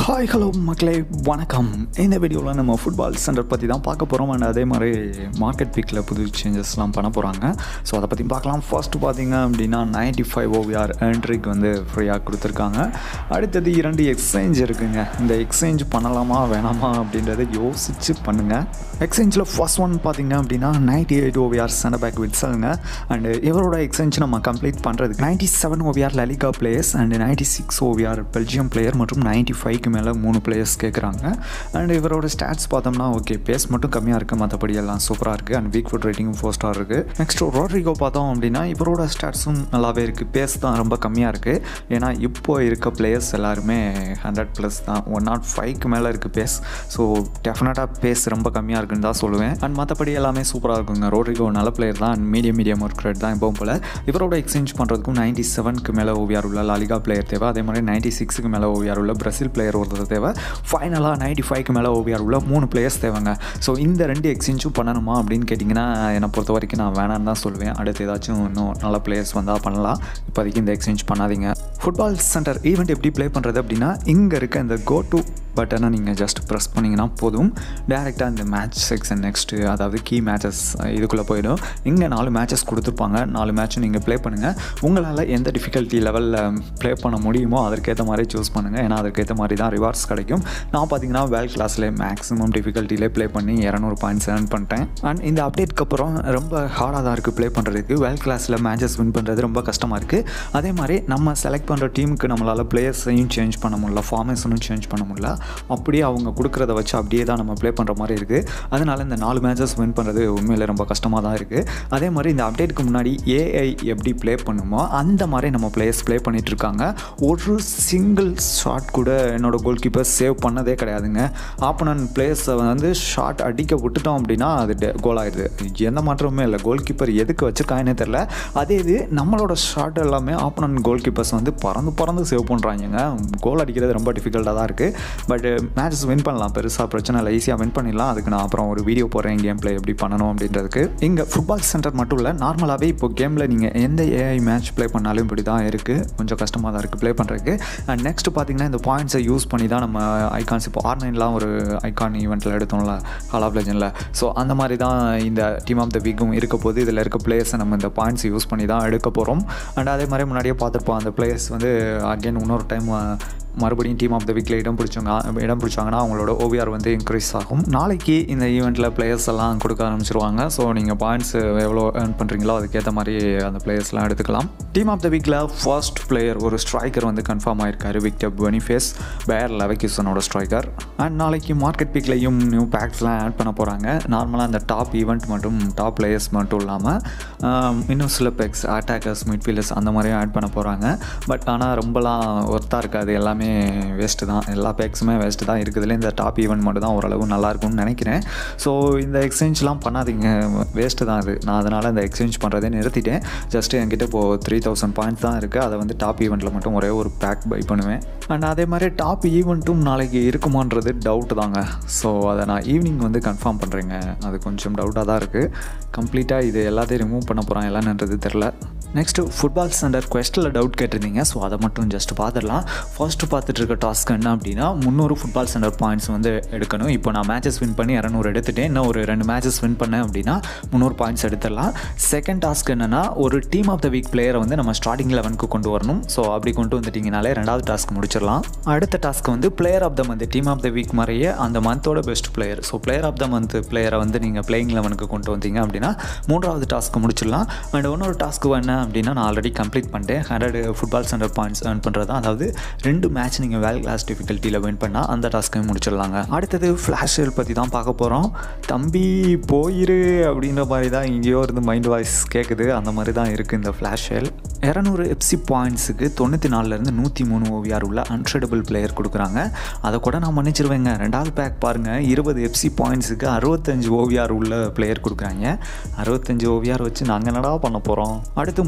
hi hello மக்களே வணக்கம் இந்த வீடியோவில் நம்ம ஃபுட்பால் சென்டர் பற்றி தான் பார்க்க போகிறோம் அண்ட் அதே மாதிரி மார்க்கெட் பிக்கில் புது சேஞ்சஸ்லாம் பண்ண போகிறாங்க ஸோ அதை பற்றி பார்க்கலாம் ஃபர்ஸ்ட் பார்த்தீங்க அப்படின்னா நைன்டி ஃபைவ் ஓவிஆர் என்ட்ரிக்கு வந்து ஃப்ரீயாக கொடுத்துருக்காங்க அடுத்தது இரண்டு எக்ஸ்சேஞ்ச் இருக்குங்க இந்த எக்ஸ்சேஞ்ச் பண்ணலாமா வேணாமா அப்படின்றத யோசித்து பண்ணுங்கள் எக்ஸ்சேஞ்சில் ஃபர்ஸ்ட் ஒன் பார்த்தீங்க அப்படின்னா ninety eight OVR centre back விட்ஸலுங்க அண்டு இவரோட எக்ஸ்சேஞ்ச் நம்ம கம்ப்ளீட் பண்ணுறதுக்கு ninety seven OVR La Liga players and ninety six OVR Belgium player மற்றும் நைன்டி ஃபைவ்க்கு மேலே மூணு பிளேயர்ஸ் கேட்குறாங்க அண்ட் இவரோட ஸ்டாட்ஸ் பார்த்தோம்னா ஓகே பேஸ் மட்டும் கம்மியாக இருக்குது மற்றபடி எல்லாம் சூப்பராக இருக்குது அண்ட் வீக் ஃபுட் ரேட்டிங்கும் ஃபோர் ஸ்டார் இருக்குது நெக்ஸ்ட் ரோட்ரிகோ பார்த்தோம் அப்படின்னா இவரோட ஸ்டாட்ஸும் நல்லாவே இருக்குது பேஸ் தான் ரொம்ப கம்மியாக இருக்குது ஏன்னா இப்போ இருக்க பிளேயர்ஸ் எல்லாருமே ஹண்ட்ரட் ப்ளஸ் தான் ஒன் நாட் ஃபைவ்க்கு மேலே இருக்குது பேஸ் ஸோ டெஃபினட்டாக பேஸ் ரொம்ப கம்மியாக இருக்குன்னு தான் சொல்லுவேன் அண்ட் மற்றபடி எல்லாமே சூப்பராக இருக்குங்க ரோட்ரிகோ நல்ல பிளேயர் தான் and medium medium work rate தான் எப்பவும் போல் இவரோட எக்ஸ்சேஞ்ச் பண்ணுறதுக்கும் நைன்டி செவனுக்கு மேலே ஓவியார் உள்ள லாலிகா பிளேயர் தேவை அதே மாதிரி நைன்டி சிக்ஸுக்கு மேலே ஓவியார் உள்ள பிரசில் பிளேயர் ஒருத்தர் தேவை ஃபைனலாக நைன்டி ஃபைவ்க்கு மேலே ஓவியார் உள்ள மூணு பிளேயர்ஸ் தேவைங்க ஸோ இந்த ரெண்டு எக்ஸ்சேஞ்சும் பண்ணணுமா அப்படின்னு கேட்டிங்கன்னா என்னை பொறுத்த வரைக்கும் நான் வேணான்னு தான் சொல்லுவேன் அடுத்து ஏதாச்சும் இன்னும் நல்ல பிளேயர்ஸ் வந்தால் பண்ணலாம் இப்போதைக்கு இந்த எக்ஸ்சேஞ்ச் பண்ணாதீங்க ஃபுட்பால் சென்டர் ஈவெண்ட் எப்படி ப்ளே பண்ணுறது அப்படின்னா இங்கே இருக்க இந்த கோ டு பட்டனை நீங்கள் ஜஸ்ட் ப்ரெஸ் பண்ணிங்கன்னா போதும் டேரெக்டாக இந்த மேட்ச் செக்ஷன் நெக்ஸ்ட்டு அதாவது கீ மேட்சஸ் இதுக்குள்ளே போயிடும் இங்கே நாலு மேட்சஸ் கொடுத்துருப்பாங்க நாலு மேட்சும் நீங்கள் ப்ளே பண்ணுங்கள் உங்களால் எந்த டிஃபிகல்ட்டி லெவலில் ப்ளே பண்ண முடியுமோ அதற்கேற்ற மாதிரி சூஸ் பண்ணுங்கள் ஏன்னா அதற்கேற்ற மாதிரி தான் ரிவார்ட்ஸ் கிடைக்கும் நான் பார்த்தீங்கன்னா வேல் கிளாஸில் மேக்ஸிமம் டிஃபிகல்ட்டிலே ப்ளே பண்ணி இரநூறு பாயிண்ட்ஸ் ஏர்ன் பண்ணிட்டேன் அண்ட் இந்த அப்டேட்க்கு அப்புறம் ரொம்ப ஹார்டாக தான் இருக்குது ப்ளே பண்ணுறதுக்கு வேல் கிளாஸில் மேட்சஸ் வின் பண்ணுறது ரொம்ப கஷ்டமாக இருக்குது அதே மாதிரி நம்ம செலக்ட் பண்ணுற டீமுக்கு நம்மளால் பிளேயர்ஸையும் சேஞ்ச் பண்ண முடியல ஃபார்மேஷனும் சேஞ்ச் பண்ண முடியல அப்படியே அவங்க கொடுக்குறத வச்சு அப்படியே தான் நம்ம ப்ளே பண்ணுற மாதிரி இருக்குது அதனால் இந்த நாலு மேட்சஸ் வின் பண்ணுறது உண்மையில் ரொம்ப கஷ்டமாக தான் இருக்குது அதே மாதிரி இந்த அப்டேட்டுக்கு முன்னாடி ஏஐ எப்படி ப்ளே பண்ணுமோ அந்த மாதிரி நம்ம பிளேயர்ஸ் ப்ளே பண்ணிகிட்டு இருக்காங்க ஒரு சிங்கிள் ஷாட் கூட என்னோட கோல் கீப்பர் சேவ் பண்ணதே கிடையாதுங்க ஆப்பனன் பிளேயர்ஸை வந்து ஷாட் அடிக்க விட்டுட்டோம் அப்படின்னா அது கோல் ஆயிடுது எந்த மாற்றமுமே இல்லை கோல் கீப்பர் எதுக்கு வச்சுருக்காங்கன்னே தெரில அதே இது நம்மளோட ஷாட் எல்லாமே ஆப்பனன் கோல் கீப்பர்ஸ் வந்து பறந்து பறந்து சேவ் பண்ணுறாங்க கோல் அடிக்கிறது ரொம்ப டிஃபிகல்ட்டாக தான் இருக்குது பட் மேட்சஸ் வின் பண்ணலாம் பெருசாக பிரச்சனை இல்லை ஈஸியாக வின் பண்ணிடலாம் அதுக்கு நான் அப்புறம் ஒரு வீடியோ போடுறேன் கேம் ப்ளே எப்படி பண்ணணும் அப்படின்றதுக்கு இங்கே ஃபுட்பால் சென்டர் மட்டும் இல்லை நார்மலாகவே இப்போ கேமில் நீங்கள் எந்த ஏஐ மேட்ச் ப்ளே பண்ணாலும் இப்படி தான் இருக்குது கொஞ்சம் கஷ்டமாக தான் இருக்குது ப்ளே பண்ணுறதுக்கு அண்ட் நெக்ஸ்ட் பார்த்தீங்கன்னா இந்த பாயிண்ட்ஸை யூஸ் பண்ணி தான் நம்ம ஐகான்ஸ் இப்போ ஆர்னைன்லாம் ஒரு ஐகான் ஈவெண்ட்டில் எடுத்தோம்ல ஹால் ஆஃப் லெஜனில் ஸோ அந்த மாதிரி தான் இந்த டீம் ஆஃப் த வீக்கும் இருக்க போது இதில் இருக்க பிளேயர்ஸை நம்ம இந்த பாயிண்ட்ஸ் யூஸ் பண்ணி தான் எடுக்க போகிறோம் அண்ட் அதே மாதிரி முன்னாடியே பார்த்துருப்போம் அந்த பிளேயர்ஸ் வந்து அகெயின் இன்னொரு டைம் மறுபடியும் டீம் ஆஃப் த வீக்கில் இடம் பிடிச்சவங்க இடம் பிடிச்சாங்கன்னா அவங்களோட ஓவிஆர் வந்து இன்க்ரீஸ் ஆகும் நாளைக்கு இந்த ஈவெண்ட்டில் பிளேயர்ஸ் எல்லாம் கொடுக்க ஆரம்பிச்சிருவாங்க ஸோ நீங்கள் பாயிண்ட்ஸ் எவ்வளோ ஏர்ன் பண்ணுறீங்களோ அதுக்கேற்ற மாதிரி அந்த பிளேயர்ஸ்லாம் எடுத்துக்கலாம் டீம் ஆஃப் த வீக்கில் ஃபர்ஸ்ட் பிளேயர் ஒரு ஸ்ட்ரைக்கர் வந்து கன்ஃபார்ம் ஆயிருக்காரு விக்டர் பெனிஃபேஸ் பேர் லெவகிசனோட ஸ்ட்ரைக்கர் அண்ட் நாளைக்கு மார்க்கெட் பிக்லையும் நியூ பேக்ஸ்லாம் ஆட் பண்ண போகிறாங்க நார்மலாக அந்த டாப் ஈவெண்ட் மட்டும் டாப் பிளேயர்ஸ் மட்டும் இல்லாமல் இன்னும் சில பெக்ஸ் அட்டாக்கர்ஸ் மிட்ஃபீல்டர்ஸ் அந்த மாதிரியும் ஆட் பண்ண போகிறாங்க பட் ஆனால் ரொம்பலாம் ஒர்த்தாக இருக்காது எல்லாமே எல்லாமே வேஸ்ட்டு தான் எல்லா பேக்ஸுமே வேஸ்ட்டு தான் இருக்குதுல இந்த டாப் ஈவெண்ட் மட்டும் தான் ஓரளவு நல்லாயிருக்கும்னு நினைக்கிறேன் ஸோ இந்த எக்ஸ்சேஞ்ச்லாம் பண்ணாதீங்க வேஸ்ட்டு தான் அது நான் அதனால் இந்த எக்ஸ்சேஞ்ச் பண்ணுறதே நிறுத்திட்டேன் ஜஸ்ட்டு என்கிட்ட இப்போது த்ரீ தௌசண்ட் பாயிண்ட்ஸ் தான் இருக்குது அதை வந்து டாப் ஈவெண்ட்டில் மட்டும் ஒரே ஒரு பேக் பை பண்ணுவேன் அண்ட் அதே மாதிரி டாப் ஈவெண்ட்டும் நாளைக்கு இருக்குமான்றது டவுட் தாங்க ஸோ அதை நான் ஈவினிங் வந்து கன்ஃபார்ம் பண்ணுறேங்க அது கொஞ்சம் டவுட்டாக தான் இருக்குது கம்ப்ளீட்டாக இது எல்லாத்தையும் ரிமூவ் பண்ண போகிறேன் எல்லான்றது தெரில நெக்ஸ்ட்டு ஃபுட்பால் சென்டர் கொஸ்ட்டில் டவுட் கேட்டிருந்தீங்க ஸோ அதை மட்டும் ஜஸ்ட் பார்த்துடலாம் ஃபர்ஸ்ட்டு பார்த்துட்டு இருக்க டாஸ்க் என்ன அப்படின்னா முந்நூறு ஃபுட்பால் சென்டர் பாயிண்ட்ஸ் வந்து எடுக்கணும் இப்போ நான் மேட்சஸ் வின் பண்ணி இரநூறு எடுத்துட்டேன் இன்னும் ஒரு ரெண்டு மேட்சஸ் வின் பண்ணேன் அப்படின்னா முந்நூறு பாயிண்ட்ஸ் எடுத்துடலாம் செகண்ட் டாஸ்க் என்னென்னா ஒரு டீம் ஆஃப் த வீக் பிளேயரை வந்து நம்ம ஸ்டார்டிங் லெவனுக்கு கொண்டு வரணும் ஸோ அப்படி கொண்டு வந்துட்டிங்கனாலே ரெண்டாவது டாஸ்க் முடிச்சிடலாம் அடுத்த டாஸ்க் வந்து player of the month team of the week மாதிரியே அந்த மந்தோட best player so player of the month பிளேயரை வந்து நீங்கள் பிளேயிங் லெவனுக்கு கொண்டு வந்தீங்க அப்படின்னா மூன்றாவது டாஸ்க்கு முடிச்சிடலாம் அண்ட் இன்னொரு டாஸ்க்கு என்ன அப்படின்னா நான் ஆல்ரெடி கம்ப்ளீட் பண்ணிட்டேன் hundred football centre points earn பண்ணுறது தான் அதாவது ரெண்டு மேட்ச் நீங்கள் வேல் கிளாஸ் டிஃபிகல்ட்டியில் வின் பண்ணால் அந்த டாஸ்க்கையும் முடிச்சிடலாங்க அடுத்தது ஃப்ளாஷ் சேல் பற்றி தான் பார்க்க போகிறோம் தம்பி போயிரு அப்படின்ற மாதிரி தான் இங்கேயோ இருந்து மைண்ட் வாய்ஸ் கேட்குது அந்த மாதிரி தான் இருக்குது இந்த ஃப்ளாஷ் சேல் இரநூறு எஃப்சி பாயிண்ட்ஸுக்கு தொண்ணூற்றி நாலுலேருந்து நூற்றி மூணு ஓவியார் உள்ள அன்ட்ரேடபிள் பிளேயர் கொடுக்குறாங்க அதை கூட நான் மன்னிச்சிருவேங்க ரெண்டாவது பேக் பாருங்கள் இருபது எஃப்சி பாயிண்ட்ஸுக்கு அறுபத்தஞ்சு ஓவியார் உள்ள பிளேயர் கொடுக்குறாங்க அறுபத்தஞ்சு ஓவியார் வச்சு நாங்கள் என்னடா பண்ண போகிறோம் அடுத்து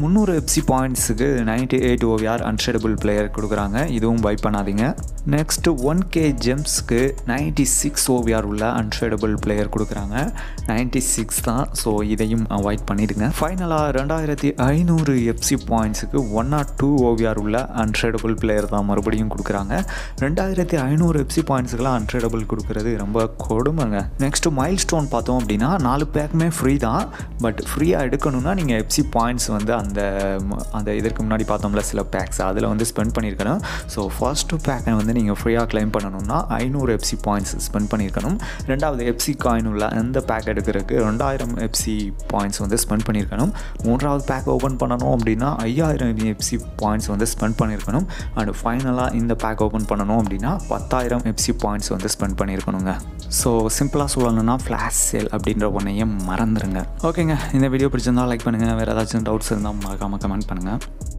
முந்நூறு எஃப்சி பாயிண்ட்ஸுக்கு ninety eight OVR untradable player கொடுக்குறாங்க இதுவும் பை பண்ணாதீங்க நெக்ஸ்ட்டு ஒன் கே ஜெம்ஸ்க்கு நைன்டி சிக்ஸ் ஓவிஆர் உள்ள அன்ஷேடபிள் பிளேயர் கொடுக்குறாங்க நைன்டி சிக்ஸ் தான் ஸோ இதையும் அவாய்ட் பண்ணிடுங்க ஃபைனலாக ரெண்டாயிரத்தி ஐநூறு எஃப்சி பாயிண்ட்ஸுக்கு ஒன் நாட் டூ ஓவிஆர் உள்ள அன்ஷேடபிள் பிளேயர் தான் மறுபடியும் கொடுக்குறாங்க ரெண்டாயிரத்தி ஐநூறு எஃப்சி பாயிண்ட்ஸுக்கெல்லாம் அன்ஷேடபிள் கொடுக்குறது ரொம்ப கொடுமைங்க நெக்ஸ்ட்டு மைல் ஸ்டோன் பார்த்தோம் அப்படின்னா நாலு பேக்குமே ஃப்ரீ தான் பட் ஃப்ரீயாக எடுக்கணும்னா நீங்கள் எஃப்சி பாயிண்ட்ஸ் வந்து அந்த அந்த இதற்கு முன்னாடி பார்த்தோம்ல சில பேக்ஸ் அதில் வந்து ஸ்பெண்ட் பண்ணியிருக்கணும் ஸோ ஃபர்ஸ்ட்டு பேக்கை வந்து நீங்கள் ஃப்ரீயாக கிளைம் பண்ணணும்னா ஐநூறு எஃப்சி பாயிண்ட்ஸ் ஸ்பெண்ட் பண்ணியிருக்கணும் ரெண்டாவது எஃப்சி காயின் உள்ள அந்த பேக் எடுக்கிறதுக்கு ரெண்டாயிரம் எஃப்சி பாயிண்ட்ஸ் வந்து ஸ்பெண்ட் பண்ணியிருக்கணும் மூன்றாவது பேக் ஓப்பன் பண்ணணும் அப்படின்னா ஐயாயிரம் எஃப்சி பாயிண்ட்ஸ் வந்து ஸ்பெண்ட் பண்ணியிருக்கணும் அண்ட் ஃபைனலாக இந்த பேக் ஓப்பன் பண்ணணும் அப்படின்னா பத்தாயிரம் எஃப்சி பாயிண்ட்ஸ் வந்து ஸ்பெண்ட் பண்ணியிருக்கணுங்க ஸோ சிம்பிளாக சொல்லணும்னா ஃப்ளாஷ் சேல் அப்படின்ற ஒன்றையே மறந்துடுங்க ஓகேங்க இந்த வீடியோ பிடிச்சிருந்தால் லைக் பண்ணுங்கள் வேறு ஏதாச்சும் டவுட்ஸ் இருந்தால் மறக்காமல் கமெண்ட் பண்ணுங்கள்